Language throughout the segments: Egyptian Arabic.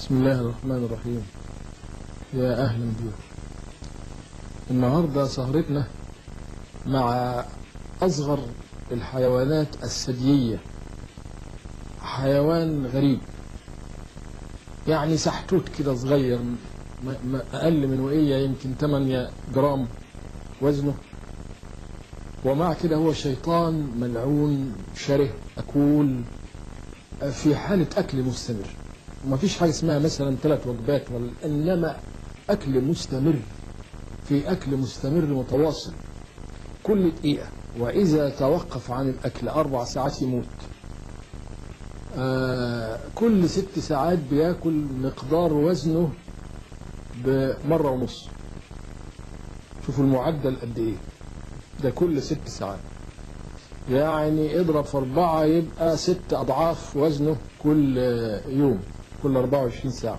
بسم الله الرحمن الرحيم يا أهلا بكم النهاردة سهرتنا مع أصغر الحيوانات الثديية حيوان غريب يعني سحتوت كده صغير م- م- أقل من وقية يمكن 8 جرام وزنه ومع كده هو شيطان ملعون شره أكول في حالة أكل مستمر وما فيش حاجة اسمها مثلا ثلاث وجبات ولا إنما أكل مستمر في أكل مستمر متواصل كل دقيقة وإذا توقف عن الأكل أربع ساعات يموت آه كل ست ساعات بياكل مقدار وزنه بمرة ونص شوفوا المعدل قد إيه ده كل ست ساعات يعني اضرب في أربعة يبقى ست أضعاف وزنه كل يوم كل 24 ساعة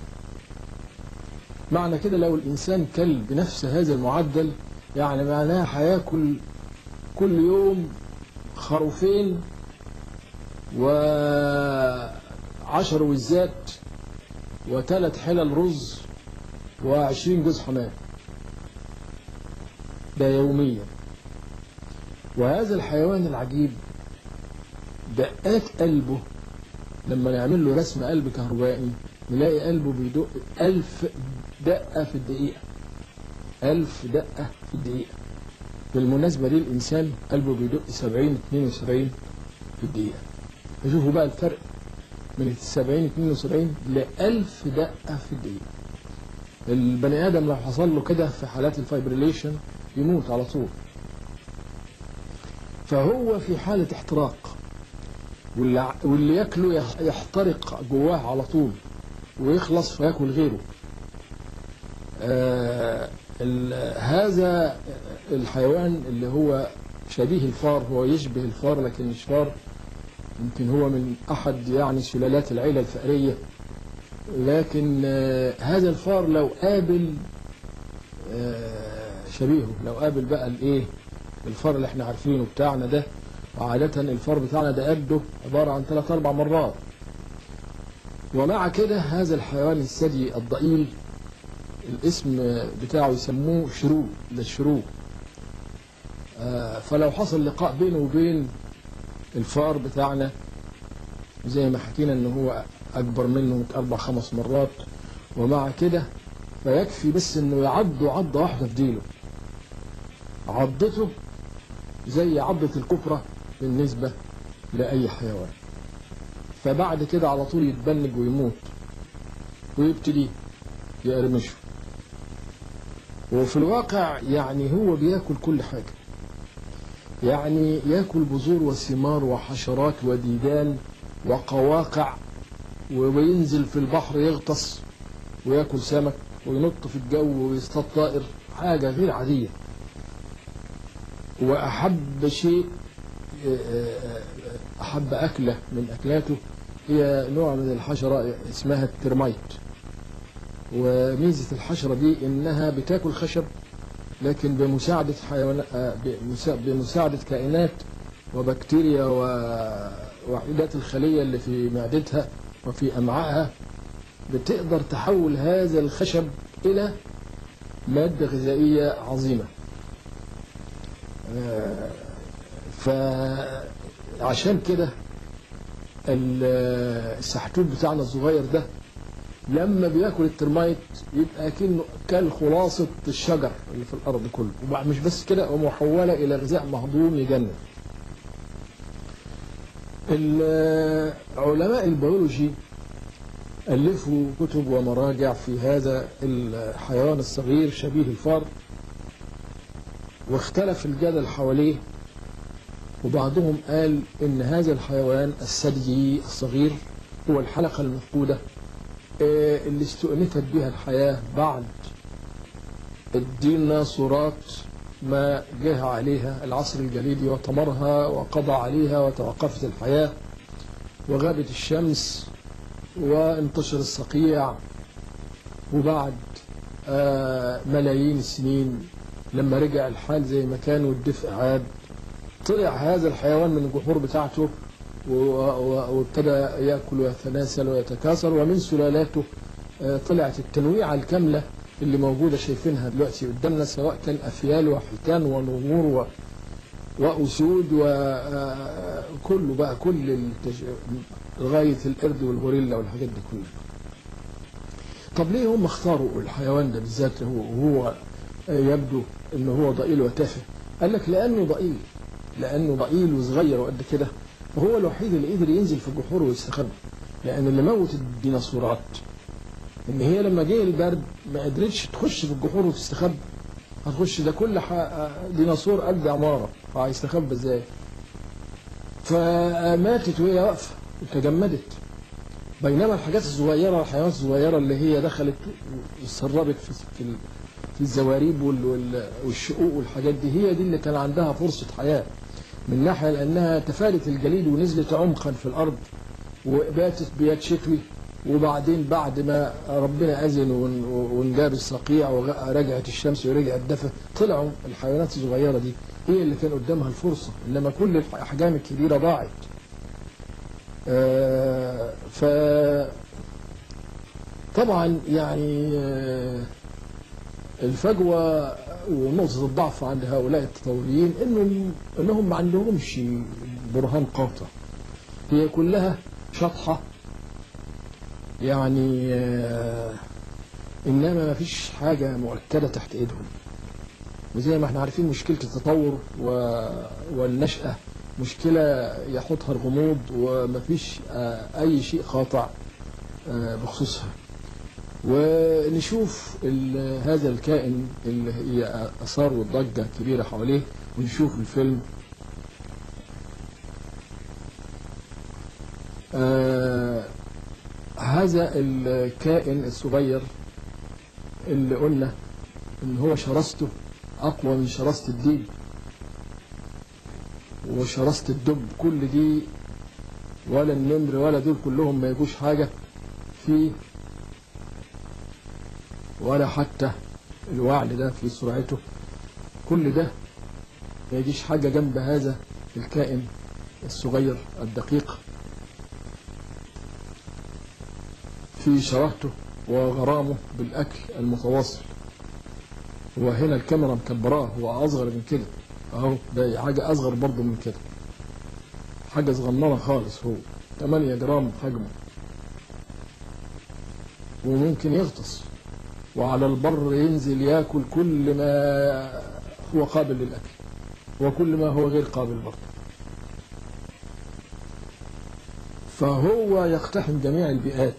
معنى كده لو الإنسان كل بنفس هذا المعدل يعني معناه هياكل كل يوم خروفين وعشر وزات وثلاث حلل رز وعشرين جوز حمام ده يوميا وهذا الحيوان العجيب دقات قلبه لما نعمل له رسم قلب كهربائي نلاقي قلبه بيدق ألف دقة في الدقيقة ألف دقة في الدقيقة بالمناسبة دي الإنسان قلبه بيدق 70 72 في الدقيقة شوفوا بقى الفرق من 70 72 ل 1000 دقة في الدقيقة البني آدم لو حصل له كده في حالات الفايبريليشن يموت على طول فهو في حالة احتراق واللي, واللي ياكله يح- يحترق جواه على طول ويخلص فياكل غيره آه ال- هذا الحيوان اللي هو شبيه الفار هو يشبه الفار لكن مش فار يمكن هو من أحد يعني سلالات العيلة الفأرية لكن آه هذا الفار لو قابل آه شبيهه لو قابل بقى الايه الفار اللي احنا عارفينه بتاعنا ده وعادة الفار بتاعنا ده قده عبارة عن ثلاث أربع مرات ومع كده هذا الحيوان الثدي الضئيل الاسم بتاعه يسموه شروق ده الشروق آه، فلو حصل لقاء بينه وبين الفار بتاعنا زي ما حكينا ان هو اكبر منه اربع خمس مرات ومع كده فيكفي بس انه يعضه عضه واحده في ديله عضته زي عضة الكفرة بالنسبة لأي حيوان فبعد كده على طول يتبنج ويموت ويبتدي يقرمشه وفي الواقع يعني هو بياكل كل حاجة يعني ياكل بذور وثمار وحشرات وديدان وقواقع وينزل في البحر يغطس وياكل سمك وينط في الجو ويصطاد طائر حاجة غير عادية وأحب شيء أحب أكلة من أكلاته هي نوع من الحشرة اسمها الترمايت وميزة الحشرة دي إنها بتاكل خشب لكن بمساعدة حيوان بمسا- بمساعدة كائنات وبكتيريا ووحيدات الخلية اللي في معدتها وفي أمعائها بتقدر تحول هذا الخشب إلى مادة غذائية عظيمة آه، فعشان كده ال- السحتوت بتاعنا الصغير ده لما بياكل الترمايت يبقى كأنه كل خلاصة الشجر اللي في الأرض كله ومش بس كده ومحولة إلى غذاء مهضوم يجنن ال- علماء البيولوجي ألفوا كتب ومراجع في هذا الحيوان الصغير شبيه الفار واختلف الجدل حواليه وبعضهم قال إن هذا الحيوان الثديي الصغير هو الحلقة المفقودة آه، اللي استؤنفت بها الحياة بعد الديناصورات ما جه عليها العصر الجليدي وطمرها وقضى عليها وتوقفت الحياة وغابت الشمس وانتشر الصقيع وبعد آه، ملايين السنين لما رجع الحال زي ما كان والدفء عاد طلع هذا الحيوان من الجحور بتاعته و- و- وابتدى ياكل ويتناسل ويتكاثر ومن سلالاته آه، طلعت التنويعه الكامله اللي موجوده شايفينها دلوقتي قدامنا سواء كان افيال وحيتان ونمور و واسود وكله بقى كل التج... لغايه القرد والغوريلا والحاجات دي كلها. طب ليه هم اختاروا الحيوان ده بالذات هو وهو يبدو ان هو ضئيل وتافه؟ قال لك لانه ضئيل لانه ضئيل وصغير وقد كده فهو الوحيد اللي قدر ينزل في الجحور ويستخبى لان اللي موت الديناصورات ان هي لما جه البرد ما قدرتش تخش في الجحور وتستخبى هتخش ده كل ح- ديناصور قد عماره هيستخبى ازاي؟ فماتت وهي واقفه وتجمدت بينما الحاجات الصغيره الحيوانات الصغيره اللي هي دخلت واتسربت في في ال- في الزواريب وال- وال- والشقوق والحاجات دي هي دي اللي كان عندها فرصه حياه من ناحيه لانها تفادت الجليد ونزلت عمقا في الارض وباتت بيد شتوي وبعدين بعد ما ربنا اذن ون- وانجاب الصقيع ورجعت الشمس ورجع الدفا طلعوا الحيوانات الصغيره دي هي اللي كان قدامها الفرصه انما كل الاحجام الكبيره ضاعت آه، ف طبعا يعني آه، الفجوه ونقطه الضعف عند هؤلاء التطوريين انهم انهم ما عندهمش برهان قاطع هي كلها شطحه يعني آه، انما ما فيش حاجه مؤكده تحت ايدهم وزي ما احنا عارفين مشكله التطور و... والنشاه مشكله يحطها الغموض ومفيش آه، اي شيء قاطع آه، بخصوصها ونشوف ال- هذا الكائن اللي هي اثار والضجه كبيره حواليه ونشوف الفيلم آه هذا الكائن الصغير اللي قلنا ان هو شراسته اقوى من شراسة الديب وشراسة الدب كل دي ولا النمر ولا دول كلهم ما يجوش حاجة في ولا حتى الوعل ده في سرعته كل ده ما يجيش حاجة جنب هذا الكائن الصغير الدقيق في شراهته وغرامه بالأكل المتواصل وهنا الكاميرا مكبراه هو أصغر من كده أهو ده حاجة أصغر برضه من كده حاجة صغننة خالص هو 8 جرام حجمه وممكن يغطس وعلى البر ينزل ياكل كل ما هو قابل للأكل وكل ما هو غير قابل برضه فهو يقتحم جميع البيئات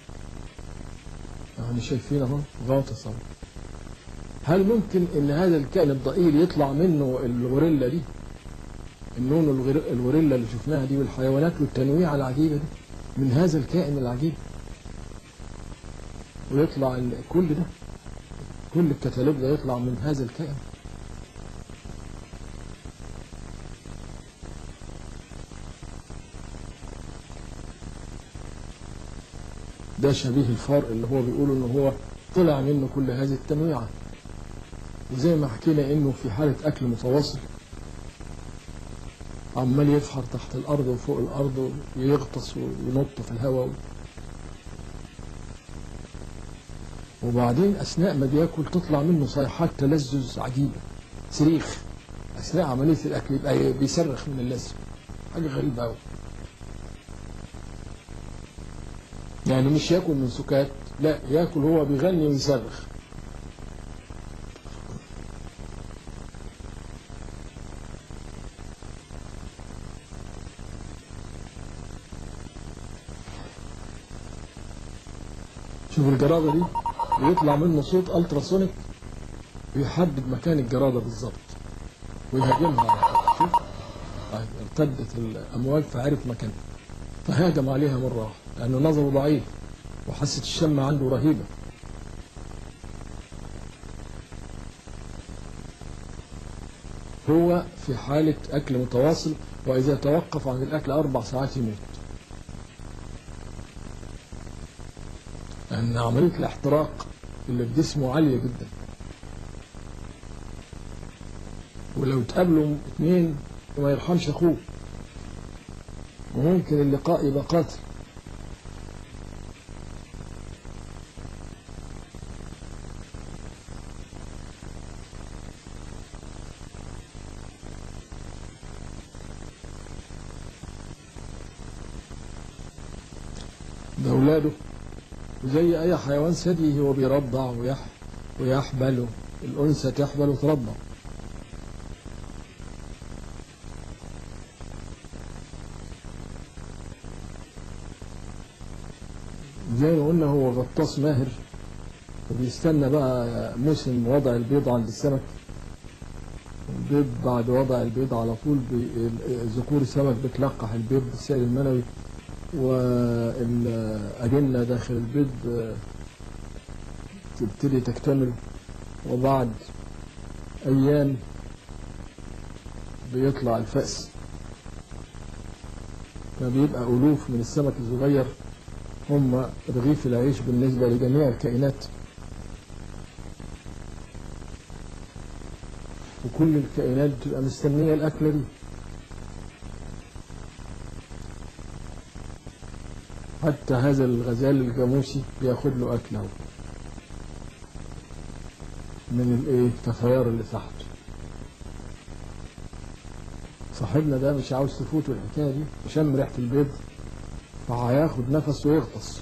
يعني شايفين اهو غاطس اهو هل ممكن ان هذا الكائن الضئيل يطلع منه الغوريلا دي النون الغر- الغوريلا اللي شفناها دي والحيوانات والتنويع العجيبه دي من هذا الكائن العجيب ويطلع ال- كل ده كل الكتالوج ده يطلع من هذا الكائن ده شبيه الفار اللي هو بيقولوا ان هو طلع منه كل هذه التنويعة وزي ما حكينا انه في حالة اكل متواصل عمال يفحر تحت الارض وفوق الارض ويغطس وينط في الهواء وبعدين اثناء ما بياكل تطلع منه صيحات تلذذ عجيبة صريخ اثناء عملية الاكل يبقى بيصرخ من اللذة حاجة غريبة قوي يعني مش ياكل من سكات لا ياكل هو بيغني ويصرخ شوف الجرادة دي ويطلع منه صوت التراسونيك ويحدد مكان الجرادة بالظبط ويهاجمها على طول. شوف طيب ارتدت الامواج فعرف مكانها فهاجم عليها مرة واحدة لأنه نظره ضعيف وحاسة الشم عنده رهيبة هو في حالة أكل متواصل وإذا توقف عن الأكل أربع ساعات يموت لأن عملية الاحتراق اللي في جسمه عالية جدا ولو تقابلوا اثنين ما يرحمش أخوه وممكن اللقاء يبقى قاتل ده أولاده وزي أي حيوان ثدي هو بيرضع ويح ويحبل الأنثى تحبل وترضع زي ما قلنا هو غطاس ماهر وبيستنى بقى موسم وضع البيض عند السمك البيض بعد وضع البيض على طول بي- ذكور السمك بتلقح البيض بالسائل المنوي والأجنة داخل البيض آه، تبتدي تكتمل وبعد أيام بيطلع الفأس فبيبقى ألوف من السمك الصغير هم رغيف العيش بالنسبة لجميع الكائنات وكل الكائنات بتبقى مستنية الأكلة دي حتى هذا الغزال الجاموسي بياخد له أكله من الايه التفاير اللي تحت صاحبنا ده مش عاوز تفوته الحكايه دي وشم ريحه البيض فهياخد نفس ويغطس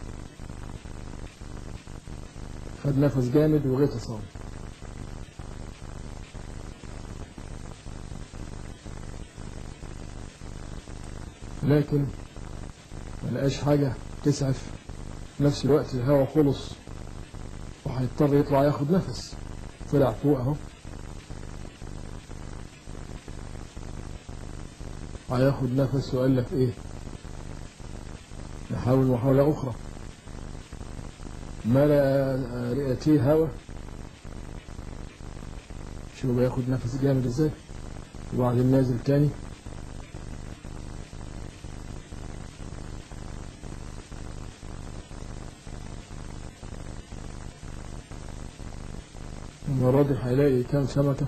خد نفس جامد وغطس اهو لكن ما لقاش حاجة تسعف في نفس الوقت الهواء خلص وهيضطر يطلع ياخد نفس طلع فوق اهو هياخد نفس وقال لك ايه نحاول محاولة أخرى ملأ رئتيه هوا شوف بياخد نفس جامد ازاي وبعدين نازل تاني المرة دي هيلاقي كام سمكة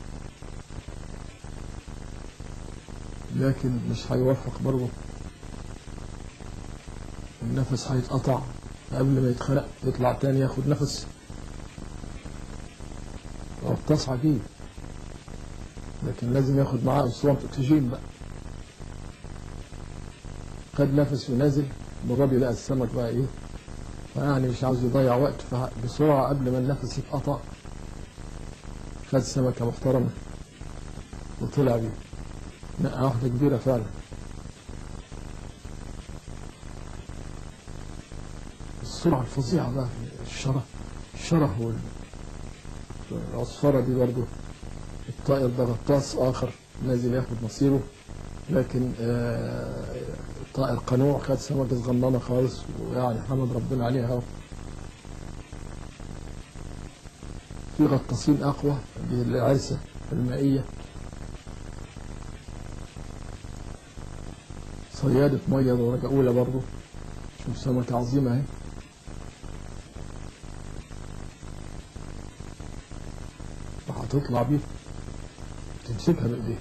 لكن مش هيوفق برضه النفس هيتقطع قبل ما يتخلق يطلع تاني ياخد نفس غطاس عجيب لكن لازم ياخد معاه اسطوانة اكسجين بقى خد نفس ونازل المرة دي لقى السمك بقى ايه فيعني مش عاوز يضيع وقت فبسرعة قبل ما النفس يتقطع خد سمكة محترمة وطلع بيه نقعة واحدة كبيرة فعلا السرعة الفظيعة بقى في الشره الشره وال العصفرة دي برضو الطائر ده غطاس آخر نازل ياخد نصيبه لكن آه، الطائر قنوع خد سمكة صغننة خالص ويعني حمد ربنا عليها اهو. في غطاسين أقوى دي العرسة المائية صيادة مية درجة أولى برضو شوف سمكة عظيمة اهي وهتطلع بيه تمسكها بإيديها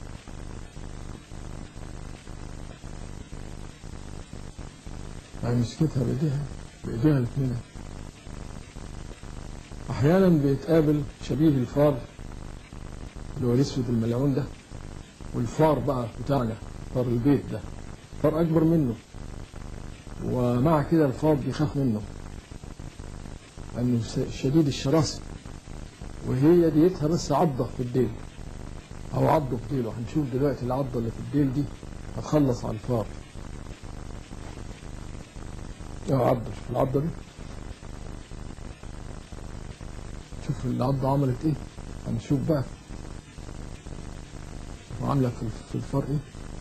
يعني مسكتها بإيديها بإيديها الاثنين أحيانا بيتقابل شبيه الفار اللي هو الأسود الملعون ده والفار بقى بتاعنا فار البيت ده فار أكبر منه ومع كده الفار بيخاف منه لأنه شديد الشراسة وهي ديتها بس عضة في الديل أو عضه في ديله هنشوف دلوقتي العضة اللي في الديل دي هتخلص على الفار اه عضة شوف العضة دي شوف العضة عملت ايه هنشوف بقى وعاملة في في الفار ايه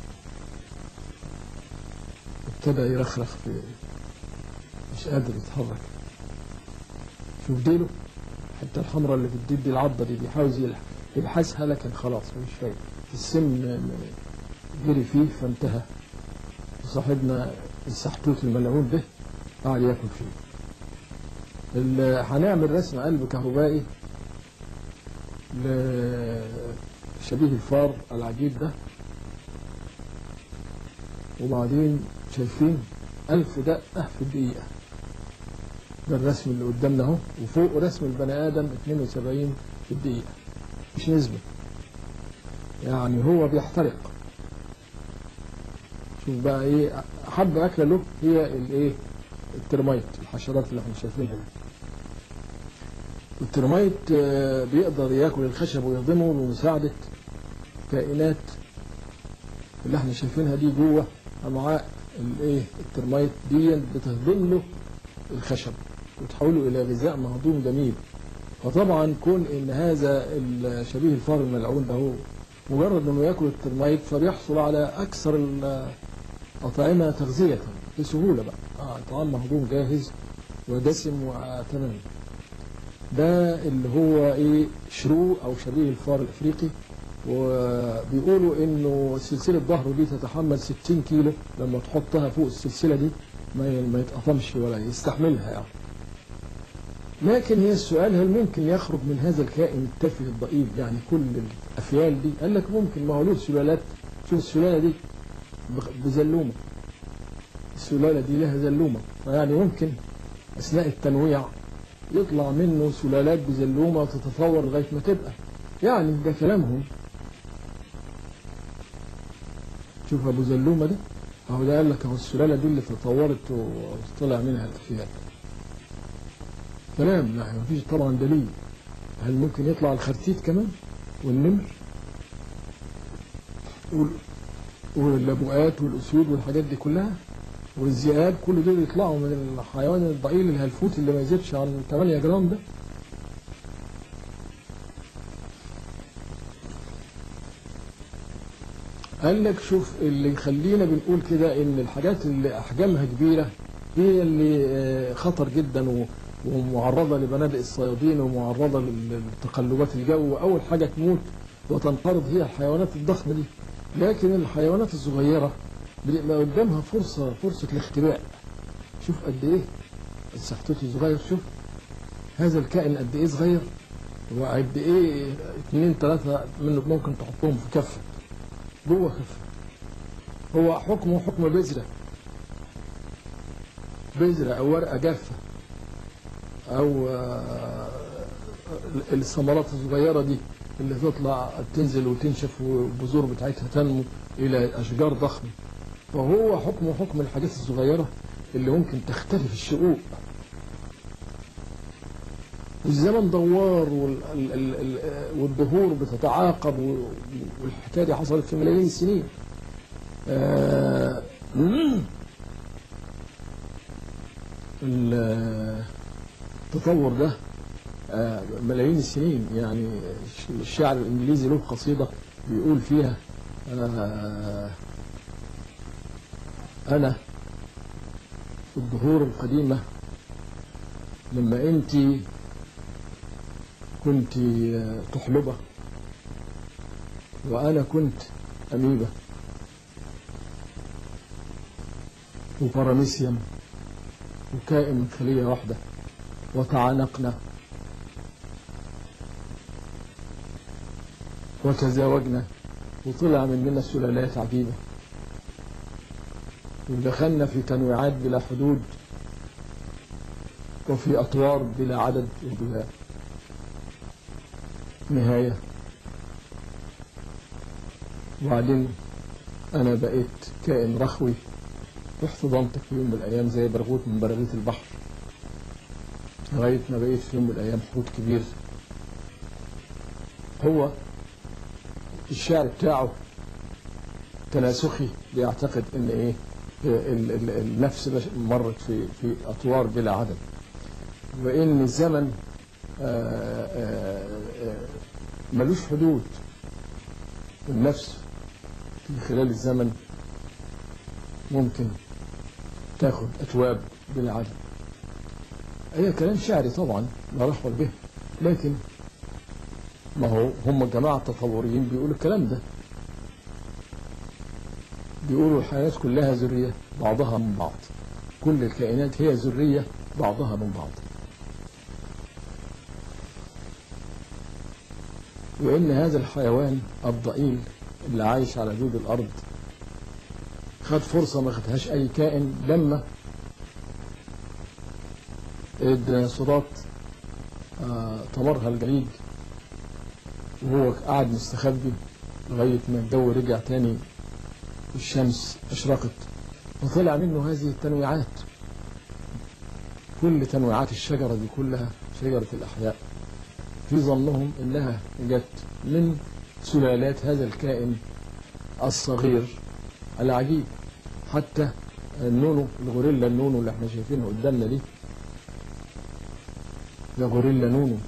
ابتدى يرخرخ في مش قادر يتحرك شوف ديله الحته الحمراء اللي في الديل دي العضه دي بيحاول يلحق يبحثها لكن خلاص مفيش فايده السم جري فيه فانتهى صاحبنا السحتوت الملعون ده قاعد ياكل فيه ال- هنعمل رسم قلب كهربائي لشبيه الفار العجيب ده وبعدين شايفين ألف دقة في الدقيقة ده الرسم اللي قدامنا اهو وفوق رسم البني آدم 72 في الدقيقة مش نسبة يعني هو بيحترق شوف بقى ايه حب أكلة له هي الايه الترميت الحشرات اللي احنا شايفينها دي الترميت آه، بيقدر ياكل الخشب ويهضمه بمساعدة كائنات اللي احنا شايفينها دي جوه امعاء الايه الترميت دي بتهضم له الخشب وتحوله الى غذاء مهضوم جميل فطبعا كون ان هذا ال- شبيه الفار الملعون ده هو مجرد انه ياكل الترميت فبيحصل على اكثر الاطعمه تغذيه بسهوله بقى آه طعام مهضوم جاهز ودسم وتمام ده اللي هو ايه شرو او شبيه الفار الافريقي وبيقولوا انه سلسله ظهره دي تتحمل 60 كيلو لما تحطها فوق السلسله دي ما ما يتقطمش ولا يستحملها يعني لكن هي السؤال هل ممكن يخرج من هذا الكائن التافه الضئيل يعني كل الافيال دي قال لك ممكن ما هو له سلالات شوف السلاله دي بخ- بزلومه السلاله دي لها زلومه فيعني ممكن اثناء التنويع يطلع منه سلالات بزلومه تتطور لغايه ما تبقى يعني ده كلامهم شوف ابو زلومه ده اهو ده قال لك اهو السلاله دي اللي تطورت وطلع منها الافيال كلام يعني مفيش طبعا دليل هل ممكن يطلع الخرتيت كمان والنمر وال- واللبؤات والاسود والحاجات دي كلها والذئاب كل دول يطلعوا من الحيوان الضئيل الهلفوت اللي ما يزيدش عن 8 جرام ده قال لك شوف اللي يخلينا بنقول كده ان الحاجات اللي احجامها كبيره هي اللي آه، خطر جدا و- ومعرضه لبنادق الصيادين ومعرضه لل- لتقلبات الجو اول حاجه تموت وتنقرض هي الحيوانات الضخمه دي لكن الحيوانات الصغيره بيبقى قدامها فرصه فرصه الاختباء شوف قد ايه السحتوت الصغير شوف هذا الكائن قد ايه صغير وقد ايه اثنين ثلاثه منه ممكن تحطهم في كفه جوه كفه هو حكمه حكم بذره بذره او ورقه جافه او آه، الثمرات الصغيره دي اللي تطلع تنزل وتنشف والبذور بتاعتها تنمو الى اشجار ضخمه فهو حكمه حكم الحاجات الصغيره اللي ممكن تختلف الشقوق الزمن دوار وال- ال- ال- ال- والدهور بتتعاقب و- والحكايه دي حصلت في ملايين السنين آه، ال- التطور ده آه، ملايين السنين يعني الش- الشاعر الانجليزي له قصيده بيقول فيها آه، انا في الدهور القديمه لما انت كنت آه، طحلبه وانا كنت اميبه وباراميسيوم وكائن من خليه واحده وتعانقنا وتزاوجنا وطلع مننا سلالات عجيبة ودخلنا في تنويعات بلا حدود وفي أطوار بلا عدد وبلا نهاية وبعدين أنا بقيت كائن رخوي واحتضنتك في يوم من الأيام زي برغوت من براغيث البحر لغاية ما بقيت في يوم من الأيام حوت كبير هو الشعر بتاعه تناسخي بيعتقد ان ايه ال- ال- النفس بش- مرت في في اطوار بلا عدد وان الزمن آه، آه، آه، ملوش حدود النفس في خلال الزمن ممكن تاخد اتواب بلا عدد هي كلام شعري طبعا لا رحمة به لكن ما هو هم جماعة تطوريين بيقولوا الكلام ده بيقولوا الحياة كلها ذرية بعضها من بعض كل الكائنات هي ذرية بعضها من بعض وإن هذا الحيوان الضئيل اللي عايش على جود الأرض خد فرصة ما خدهاش أي كائن لما الديناصورات آه، طمرها الجليد وهو قاعد مستخبي لغاية ما الجو رجع تاني والشمس أشرقت وطلع منه هذه التنويعات كل تنويعات الشجرة دي كلها شجرة الأحياء في ظنهم إنها جت من سلالات هذا الكائن الصغير العجيب حتى النونو الغوريلا النونو اللي احنا شايفينه قدامنا دي ده غوريلا نونو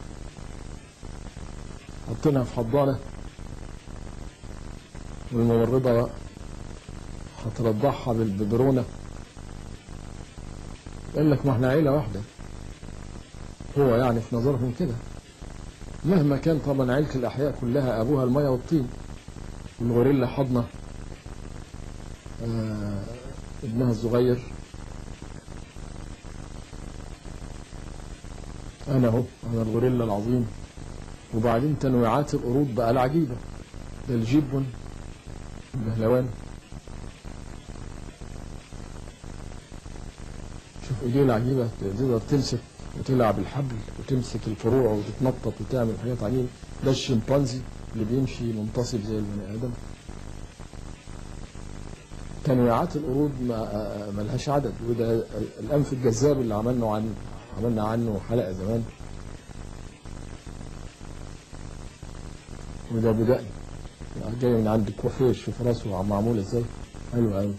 حطيناها في حضانة والممرضة هترضعها بالببرونة قال لك ما احنا عيلة واحدة هو يعني في نظرهم كده مهما كان طبعا عيلة الأحياء كلها أبوها المية والطين والغوريلا حضنة آه ابنها الصغير أنا أهو أنا الغوريلا العظيم وبعدين تنويعات القرود بقى العجيبة ده الجيبون البهلوان شوف ايديه العجيبة تقدر تمسك وتلعب الحبل وتمسك الفروع وتتنطط وتعمل حاجات عجيبة ده الشمبانزي اللي بيمشي منتصب زي البني آدم تنويعات القرود ما ملهاش عدد وده الأنف الجذاب اللي عملنا عنه عملنا عنه حلقة زمان وده بدقن جاي من عند الكوافير شوف راسه معمول ازاي حلو قوي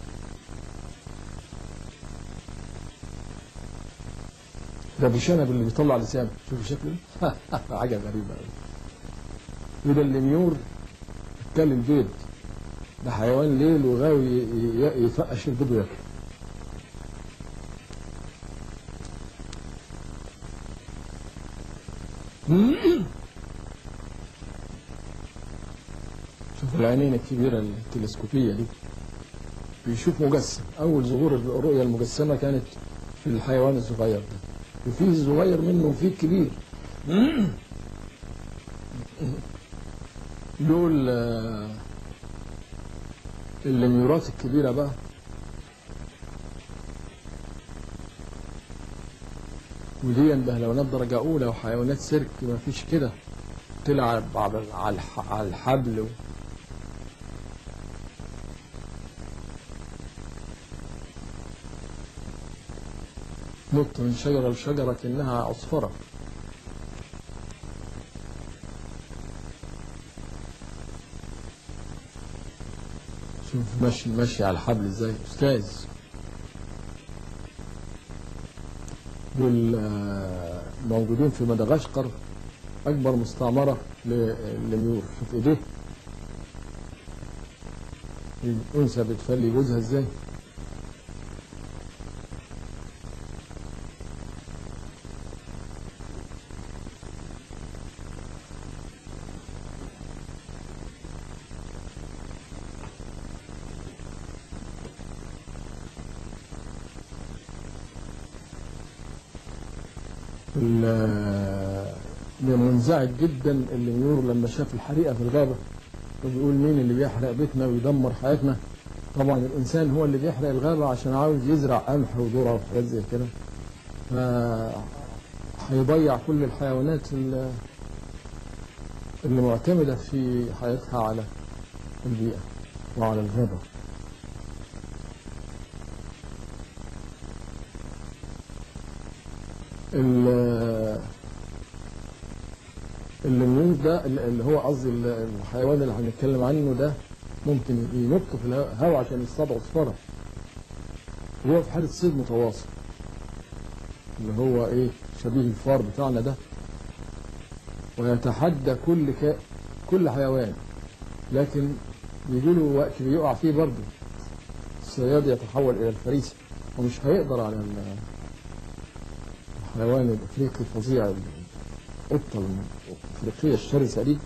ده بشنب اللي بيطلع لسانه شوف شكله حاجه غريبه قوي وده الليميور اتكلم بيض ده حيوان ليل وغاوي يفقش البيض وياكل شوف العينين الكبيرة التلسكوبية دي بيشوف مجسم أول ظهور الرؤية المجسمة كانت في الحيوان الصغير ده وفيه صغير منه وفيه كبير دول الليميورات الكبيرة بقى ودي بهلوانات درجة أولى وحيوانات سيرك ما فيش كده تلعب على الحبل و... نط من شجرة لشجرة كأنها عصفرة شوف ماشي ماشي على الحبل ازاي استاذ دول موجودين في مدغشقر اكبر مستعمرة للميور شوف ايديه الانثى بتفلي جوزها ازاي منزعج جدا الليميور لما شاف الحريقه في الغابه وبيقول مين اللي بيحرق بيتنا ويدمر حياتنا طبعا الانسان هو اللي بيحرق الغابه عشان عاوز يزرع قمح وذره وحاجات زي كده ف هيضيع كل الحيوانات اللي معتمده في حياتها على البيئه وعلى الغابه الليميون ده اللي هو قصدي الحيوان اللي هنتكلم عنه ده ممكن ينط في الهواء عشان يصطاد عصفرة وهو في حالة صيد متواصل اللي هو ايه شبيه الفار بتاعنا ده ويتحدى كل ك... كل حيوان لكن بيجي له وقت بيقع فيه برضه الصياد يتحول الى الفريسة ومش هيقدر على الحيوان الافريقي الفظيع القطه الافريقيه الشرسه دي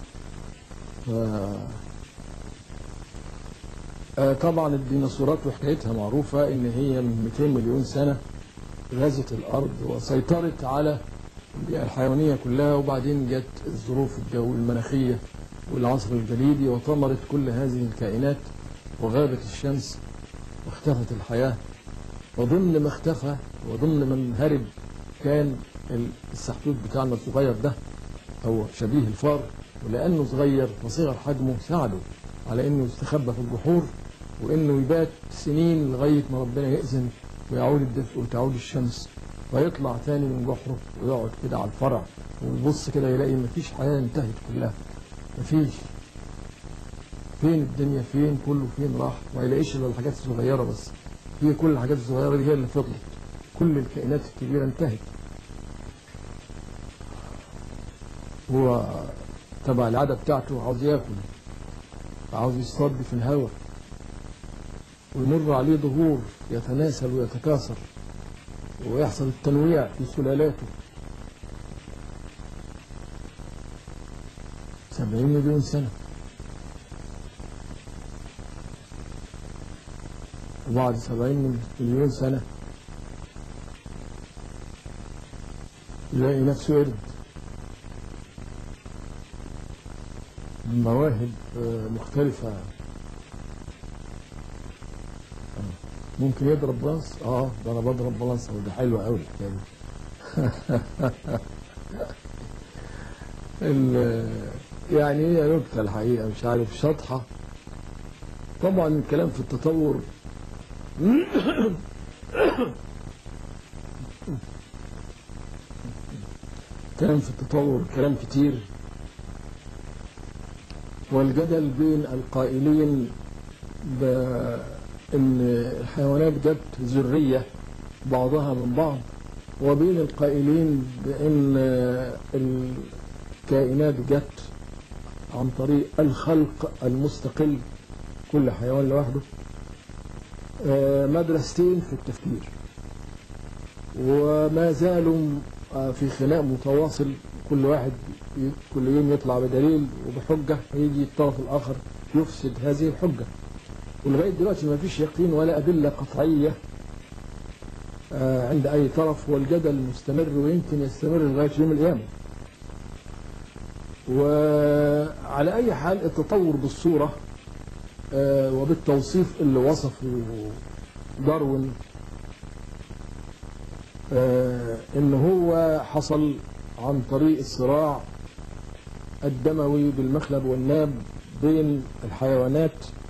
طبعا الديناصورات وحكايتها معروفه ان هي من 200 مليون سنه غزت الارض وسيطرت على البيئه الحيوانيه كلها وبعدين جت الظروف الجو المناخيه والعصر الجليدي وطمرت كل هذه الكائنات وغابت الشمس واختفت الحياة وضمن ما اختفى وضمن من هرب كان السحتوت بتاعنا الصغير ده أو شبيه الفار ولأنه صغير وصغر حجمه ساعده على أنه يستخبى في الجحور وأنه يبات سنين لغاية ما ربنا يأذن ويعود الدفء وتعود الشمس ويطلع تاني من جحره ويقعد كده على الفرع ويبص كده يلاقي مفيش حياة انتهت كلها مفيش فين الدنيا فين كله فين راح ما يلاقيش الا الحاجات الصغيرة بس هي كل الحاجات الصغيرة دي هي اللي فضلت كل الكائنات الكبيرة انتهت هو تبع العادة بتاعته عاوز ياكل عاوز يصطاد في الهواء ويمر عليه ظهور يتناسل ويتكاثر ويحصل التنويع في سلالاته سبعين مليون سنة وبعد سبعين مليون سنة يلاقي نفسه قرد مواهب مختلفة ممكن يضرب بلانس اه ده انا بضرب بلانس وده حلو قوي الحكايه دي يعني هي نكته الحقيقه مش عارف شطحه طبعا الكلام في التطور كلام في التطور كلام كتير والجدل بين القائلين بأن الحيوانات جت ذرية بعضها من بعض وبين القائلين بأن الكائنات جت عن طريق الخلق المستقل كل حيوان لوحده مدرستين في التفكير وما زالوا في خناق متواصل كل واحد كل يوم يطلع بدليل وبحجة ويجي الطرف الآخر يفسد هذه الحجة ولغاية دلوقتي ما فيش يقين ولا أدلة قطعية عند أي طرف والجدل مستمر ويمكن يستمر لغاية يوم القيامة وعلى أي حال التطور بالصورة وبالتوصيف اللي وصفه داروين ان هو حصل عن طريق الصراع الدموي بالمخلب والناب بين الحيوانات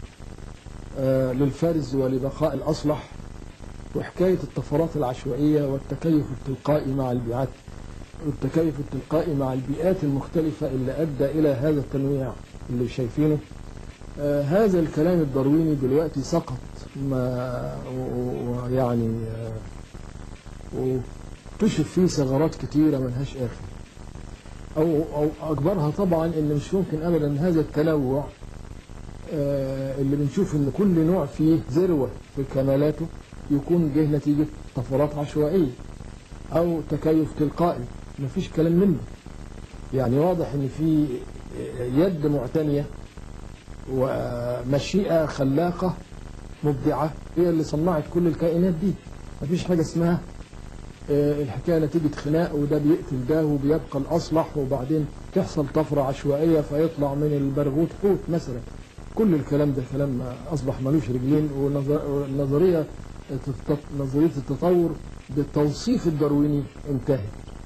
للفرز ولبقاء الأصلح وحكاية الطفرات العشوائية والتكيف التلقائي مع البيئات والتكيف التلقائي مع البيئات المختلفة اللي أدى إلى هذا التنويع اللي شايفينه آه هذا الكلام الدارويني دلوقتي سقط ما ويعني آه واكتشف فيه ثغرات كتيرة ملهاش آخر أو, أو أكبرها طبعا إن مش ممكن أبدا هذا التنوع آه اللي بنشوف إن كل نوع فيه ذروة في كمالاته يكون جه نتيجة طفرات عشوائية أو تكيف تلقائي مفيش كلام منه يعني واضح إن في يد معتنية ومشيئة خلاقة مبدعة هي اللي صنعت كل الكائنات دي مفيش حاجة اسمها الحكاية نتيجة خناق وده بيقتل ده وبيبقى الأصلح وبعدين تحصل طفرة عشوائية فيطلع من البرغوث حوت مثلا كل الكلام ده كلام أصبح ملوش رجلين والنظرية نظرية التطور بالتوصيف الدارويني انتهت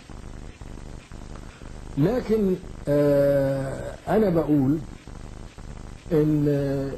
لكن أنا بقول ان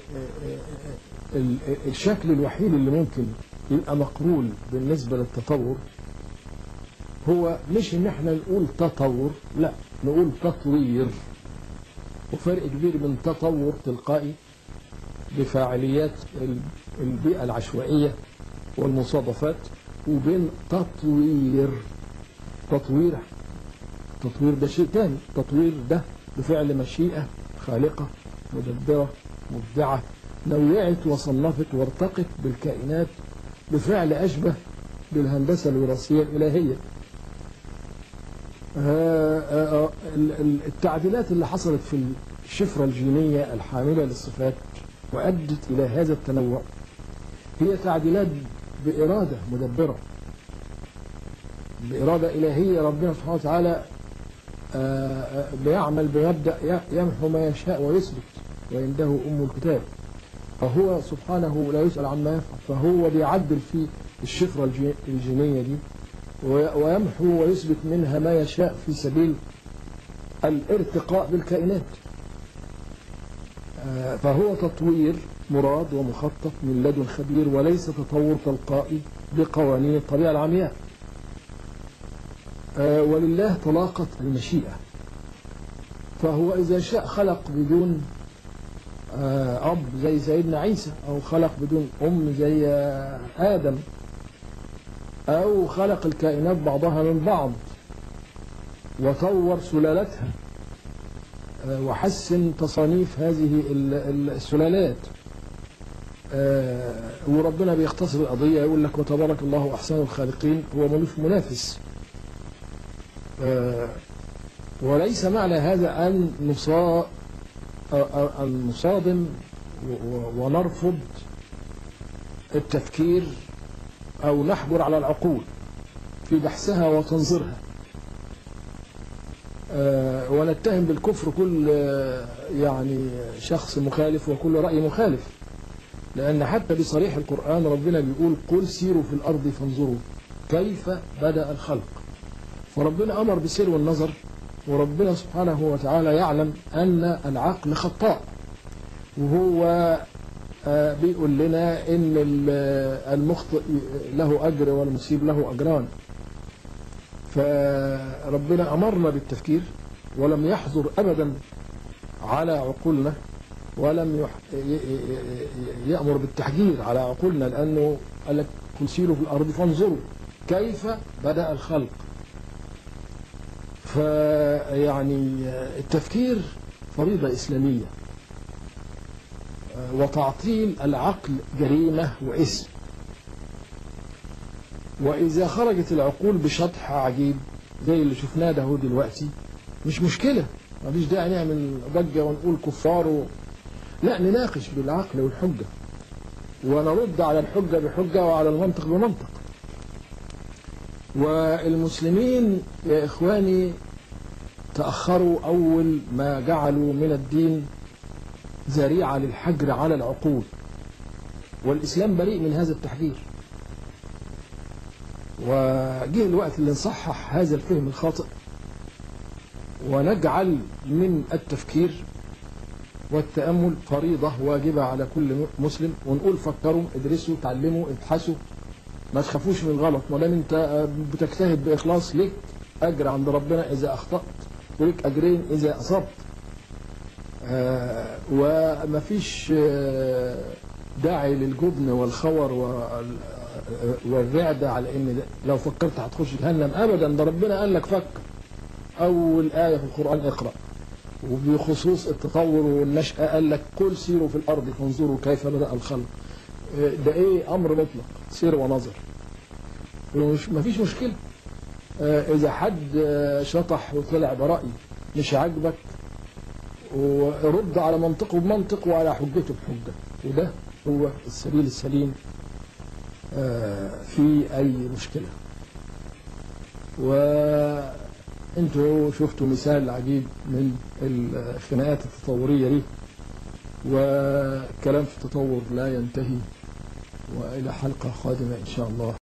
الشكل الوحيد اللي ممكن يبقى مقبول بالنسبة للتطور هو مش ان احنا نقول تطور لا نقول تطوير وفرق كبير بين تطور تلقائي بفاعليات البيئة العشوائية والمصادفات وبين تطوير تطوير تطوير ده شيء تاني تطوير ده بفعل مشيئة خالقة مدبرة مبدعة نوعت وصنفت وارتقت بالكائنات بفعل أشبه بالهندسة الوراثية الإلهية التعديلات اللي حصلت في الشفرة الجينية الحاملة للصفات وأدت إلى هذا التنوع هي تعديلات بإرادة مدبرة بإرادة إلهية ربنا سبحانه وتعالى بيعمل بمبدأ يمحو ما يشاء ويثبت وعنده أم الكتاب فهو سبحانه لا يسأل عما يفعل فهو بيعدل في الشفرة الجي- الجينية دي وي- ويمحو ويثبت منها ما يشاء في سبيل الارتقاء بالكائنات آه، فهو تطوير مراد ومخطط من لدن خبير وليس تطور تلقائي بقوانين الطبيعة العمياء آه، ولله طلاقة المشيئة فهو إذا شاء خلق بدون آه، أب زي سيدنا عيسى أو خلق بدون أم زي آه، آدم أو خلق الكائنات بعضها من بعض وطور سلالتها آه، وحسن تصانيف هذه ال- ال- السلالات آه، وربنا بيختصر القضية يقول لك وتبارك الله أحسن الخالقين هو ملوش منافس آه، وليس معنى هذا أن نصا أ- أ- أن نصادم و- و- ونرفض التفكير أو نحجر على العقول في بحثها وتنظيرها آه، ونتهم بالكفر كل آه، يعني شخص مخالف وكل رأي مخالف لأن حتى بصريح القرآن ربنا بيقول قل سيروا في الأرض فانظروا كيف بدأ الخلق فربنا أمر بالسير والنظر وربنا سبحانه وتعالى يعلم أن العقل خطاء وهو آه، بيقول لنا إن ال- المخطئ له أجر والمصيب له أجران فربنا أمرنا بالتفكير ولم يحظر أبدا على عقولنا ولم يح... ي- ي- ي- يأمر بالتحجير على عقولنا لأنه قال لك قل سيروا في الأرض فانظروا كيف بدأ الخلق فيعني التفكير فريضة إسلامية وتعطيل العقل جريمة واسم وإذا خرجت العقول بشطح عجيب زي اللي شفناه ده هو دلوقتي مش مشكلة مفيش داعي نعمل ضجة ونقول كفار و... لا نناقش بالعقل والحجة ونرد على الحجة بحجة وعلى المنطق بمنطق والمسلمين يا إخواني تأخروا أول ما جعلوا من الدين ذريعة للحجر على العقول والإسلام بريء من هذا التحجير وجه الوقت اللي نصحح هذا الفهم الخاطئ ونجعل من التفكير والتأمل فريضة واجبة على كل مسلم ونقول فكروا ادرسوا تعلموا ابحثوا ما تخافوش من الغلط ما دام انت بتجتهد بإخلاص ليك أجر عند ربنا إذا أخطأت وليك أجرين إذا أصبت آه ومفيش آه داعي للجبن والخور وال- والرعدة على ان ده- لو فكرت هتخش جهنم ابدا ده ربنا قال لك فكر اول آية في القرآن اقرأ وبخصوص التطور والنشأة قال لك قل سيروا في الأرض فانظروا كيف بدأ الخلق آه، ده ايه امر مطلق سير ونظر ومش مفيش مشكلة آه، اذا حد آه، شطح وطلع برأي مش عاجبك ورد على منطقه بمنطق وعلى حجته بحجة وده هو السبيل السليم آه، في أي مشكلة وانتوا شفتوا مثال عجيب من الخناقات التطورية دي وكلام في التطور لا ينتهي وإلى حلقة قادمة إن شاء الله